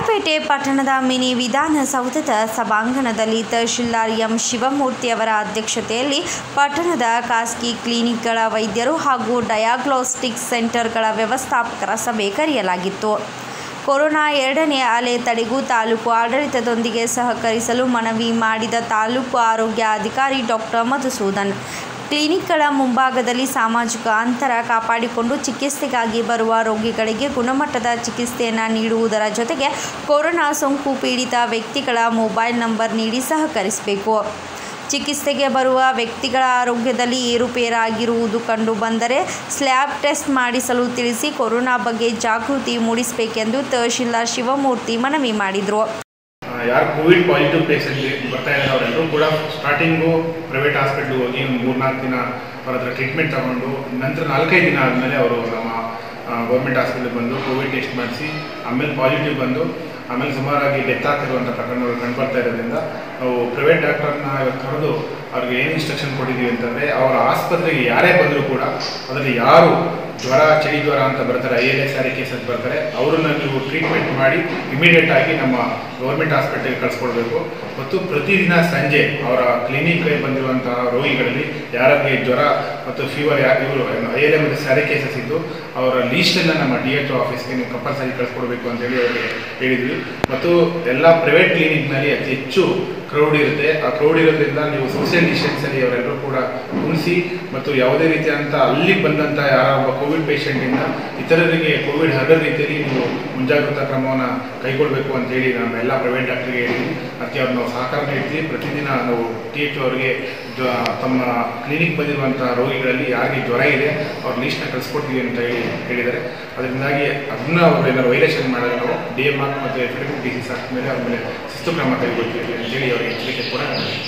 ವಿರಾಜಪೇಟೆ ಪಟ್ಟಣದ ಮಿನಿ ವಿಧಾನಸೌಧದ ಸಭಾಂಗಣದಲ್ಲಿ ತಹಶೀಲ್ದಾರ್ ಎಂ ಶಿವಮೂರ್ತಿಯವರ ಅಧ್ಯಕ್ಷತೆಯಲ್ಲಿ ಪಟ್ಟಣದ ಖಾಸಗಿ ಕ್ಲಿನಿಕ್ಗಳ ವೈದ್ಯರು ಹಾಗೂ ಡಯಾಗ್ನೋಸ್ಟಿಕ್ ಸೆಂಟರ್ಗಳ ವ್ಯವಸ್ಥಾಪಕರ ಸಭೆ ಕರೆಯಲಾಗಿತ್ತು ಕೊರೋನಾ ಎರಡನೇ ಅಲೆ ತಡೆಗೂ ತಾಲೂಕು ಆಡಳಿತದೊಂದಿಗೆ ಸಹಕರಿಸಲು ಮನವಿ ಮಾಡಿದ ತಾಲೂಕು ಆರೋಗ್ಯ ಅಧಿಕಾರಿ ಡಾಕ್ಟರ್ ಮಧುಸೂದನ್ ಕ್ಲಿನಿಕ್ಗಳ ಮುಂಭಾಗದಲ್ಲಿ ಸಾಮಾಜಿಕ ಅಂತರ ಕಾಪಾಡಿಕೊಂಡು ಚಿಕಿತ್ಸೆಗಾಗಿ ಬರುವ ರೋಗಿಗಳಿಗೆ ಗುಣಮಟ್ಟದ ಚಿಕಿತ್ಸೆಯನ್ನು ನೀಡುವುದರ ಜೊತೆಗೆ ಕೊರೋನಾ ಸೋಂಕು ಪೀಡಿತ ವ್ಯಕ್ತಿಗಳ ಮೊಬೈಲ್ ನಂಬರ್ ನೀಡಿ ಸಹಕರಿಸಬೇಕು ಚಿಕಿತ್ಸೆಗೆ ಬರುವ ವ್ಯಕ್ತಿಗಳ ಆರೋಗ್ಯದಲ್ಲಿ ಏರುಪೇರಾಗಿರುವುದು ಕಂಡು ಬಂದರೆ ಸ್ಲ್ಯಾಬ್ ಟೆಸ್ಟ್ ಮಾಡಿಸಲು ತಿಳಿಸಿ ಕೊರೋನಾ ಬಗ್ಗೆ ಜಾಗೃತಿ ಮೂಡಿಸಬೇಕೆಂದು ತಹಶೀಲ್ದಾರ್ ಶಿವಮೂರ್ತಿ ಮನವಿ ಮಾಡಿದರು ಯಾರು ಕೋವಿಡ್ ಪಾಸಿಟಿವ್ ಪೇಷಂಟ್ ಬರ್ತಾ ಇದ್ದಾರೆ ಅವರೆಲ್ಲರೂ ಕೂಡ ಸ್ಟಾರ್ಟಿಂಗು ಪ್ರೈವೇಟ್ ಹಾಸ್ಪಿಟ್ಲಿಗೆ ಹೋಗಿ ಒಂದು ಮೂರ್ನಾಲ್ಕು ದಿನ ಅವ್ರ ಹತ್ರ ಟ್ರೀಟ್ಮೆಂಟ್ ತಗೊಂಡು ನಂತರ ನಾಲ್ಕೈದು ದಿನ ಆದಮೇಲೆ ಅವರು ನಮ್ಮ ಗೌರ್ಮೆಂಟ್ ಹಾಸ್ಪಿಟ್ಲಿಗೆ ಬಂದು ಕೋವಿಡ್ ಟೆಸ್ಟ್ ಮಾಡಿಸಿ ಆಮೇಲೆ ಪಾಸಿಟಿವ್ ಬಂದು ಆಮೇಲೆ ಸುಮಾರಾಗಿ ಡೆತ್ ಆಗ್ತಿರುವಂಥ ಪ್ರಕರಣಗಳು ಕಂಡುಬರ್ತಾ ಇರೋದ್ರಿಂದ ನಾವು ಪ್ರೈವೇಟ್ ಡಾಕ್ಟರ್ನ ಇವತ್ತು ಕರೆದು ಅವ್ರಿಗೆ ಏನು ಇನ್ಸ್ಟ್ರಕ್ಷನ್ ಕೊಟ್ಟಿದ್ದೀವಿ ಅಂತಂದರೆ ಅವರ ಆಸ್ಪತ್ರೆಗೆ ಯಾರೇ ಬಂದರೂ ಕೂಡ ಅದರಲ್ಲಿ ಯಾರು ಜ್ವರ ಚಳಿ ಜ್ವರ ಅಂತ ಬರ್ತಾರೆ I L S R case ಅಂತ ಬರ್ತಾರೆ ಅವರನ್ನ ನೀವು ಟ್ರೀಟ್ಮೆಂಟ್ ಮಾಡಿ ಇಮಿಡಿಯೇಟ್ ಆಗಿ ನಮ್ಮ ಗೌರ್ಮೆಂಟ್ ಹಾಸ್ಪಿಟಲ್ಗೆ ಕಳಿಸ್ಕೊಡ್ಬೇಕು ಮತ್ತು ಪ್ರತಿದಿನ ಸಂಜೆ ಅವರ ಕ್ಲಿನಿಕ್ಗೆ ಬಂದಿರುವಂತಹ ರೋಗಿಗಳಲ್ಲಿ ಯಾರಿಗೆ ಜ್ವರ ಮತ್ತು ಫೀವರ್ ಯಾ ಇವರು ಐ ಎಲ್ ಎ ಮತ್ತು ಸ್ಯಾರಿ ಕೇಸಸ್ ಇದ್ದು ಅವರ ಲೀಸ್ಟನ್ನು ನಮ್ಮ ಡಿ ಎಚ್ ಒ ಆಫೀಸ್ಗೆ ನೀವು ಕಂಪಲ್ಸರಿ ಕಳಿಸ್ಕೊಡ್ಬೇಕು ಅಂತೇಳಿ ಅವರಿಗೆ ಹೇಳಿದ್ವಿ ಮತ್ತು ಎಲ್ಲ ಪ್ರೈವೇಟ್ ಕ್ಲಿನಿಕ್ನಲ್ಲಿ ಅತಿ ಹೆಚ್ಚು ಕ್ರೌಡ್ ಇರುತ್ತೆ ಆ ಕ್ರೌಡ್ ಇರೋದ್ರಿಂದ ನೀವು ಸೋಷಿಯಲ್ ಡಿಸ್ಟೆನ್ಸಲ್ಲಿ ಅವರೆಲ್ಲರೂ ಕೂಡ ಉಳಿಸಿ ಮತ್ತು ಯಾವುದೇ ರೀತಿಯಾದಂಥ ಅಲ್ಲಿ ಬಂದಂಥ ಯಾರ ಒಬ್ಬ ಕೋವಿಡ್ ಪೇಷಂಟಿಂದ ಇತರರಿಗೆ ಕೋವಿಡ್ ಹರಡೋ ರೀತಿಯಲ್ಲಿ ನೀವು ಮುಂಜಾಗ್ರತಾ ಕ್ರಮವನ್ನು ಕೈಗೊಳ್ಳಬೇಕು ಅಂತೇಳಿ ನಮ್ಮ ಎಲ್ಲ ಪ್ರೈವೇಟ್ ಡಾಕ್ಟರ್ಗೆ ಹೇಳಿದ್ವಿ ಅದಕ್ಕೆ ಅವ್ರು ನಾವು ಸಹಕಾರ ನೀಡ್ತೀವಿ ಪ್ರತಿದಿನ ನಾವು ಟಿ ಎಚ್ ಅವರಿಗೆ ಜ್ವ ತಮ್ಮ ಕ್ಲಿನಿಕ್ ಬಂದಿರುವಂಥ ರೋಗಿಗಳಲ್ಲಿ ಯಾರಿಗೆ ಜ್ವರ ಇದೆ ಅವ್ರ ಲೀಸ್ಟ್ನ ಕಳಿಸ್ಕೊಡ್ತೀವಿ ಅಂತ ಹೇಳಿ ಹೇಳಿದ್ದಾರೆ ಅದರಿಂದಾಗಿ ಅದನ್ನ ಅವರು ಏನಾದ್ರು ವೈಲೇಷನ್ ಮಾಡಿದ್ರೆ ನಾವು ಡಿ ಎಮ್ ಆರ್ ಮತ್ತು ಎಪಿಡೆಮಿಕ್ ಡಿಸೀಸ್ ಆಕ್ಟ್ ಮೇಲೆ ಅವ್ರ ಮೇಲೆ ಶಿಸ್ತು ಕ್ರಮ ಕೈಗೊಳ್ತೀವಿ ಅಂತೇಳಿ ಅವರಿಗೆ ಎಚ್ಚರಿಕೆ ಕೂಡ ನೀಡಿದ್ದೀವಿ.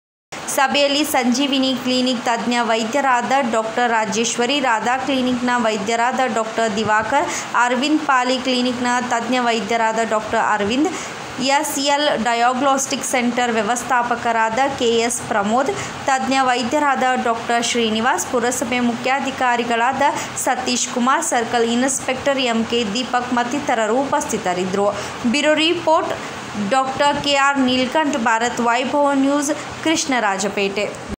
ಸಭೆಯಲ್ಲಿ ಸಂಜೀವಿನಿ ಕ್ಲಿನಿಕ್ ತಜ್ಞ ವೈದ್ಯರಾದ ಡಾಕ್ಟರ್ ರಾಜೇಶ್ವರಿ ರಾಧಾ ಕ್ಲಿನಿಕ್ನ ವೈದ್ಯರಾದ ಡಾಕ್ಟರ್ ದಿವಾಕರ್ ಅರವಿಂದ್ ಪಾಲಿ ಕ್ಲಿನಿಕ್ನ ತಜ್ಞ ವೈದ್ಯರಾದ doctor Arvind S L diagnostic centre ವ್ಯವಸ್ಥಾಪಕರಾದ ಕೆ ಎಸ್ ಪ್ರಮೋದ್ ತಜ್ಞ ವೈದ್ಯರಾದ ಡಾಕ್ಟರ್ ಶ್ರೀನಿವಾಸ್ ಪುರಸಭೆ ಮುಖ್ಯಾಧಿಕಾರಿಗಳಾದ Satish Kumar circle inspector M K Deepak ಮತ್ತಿತರರು ಉಪಸ್ಥಿತರಿದ್ದರು bureau report doctor K R Neelkanth Bharat Vaibhava news Krishnarajpet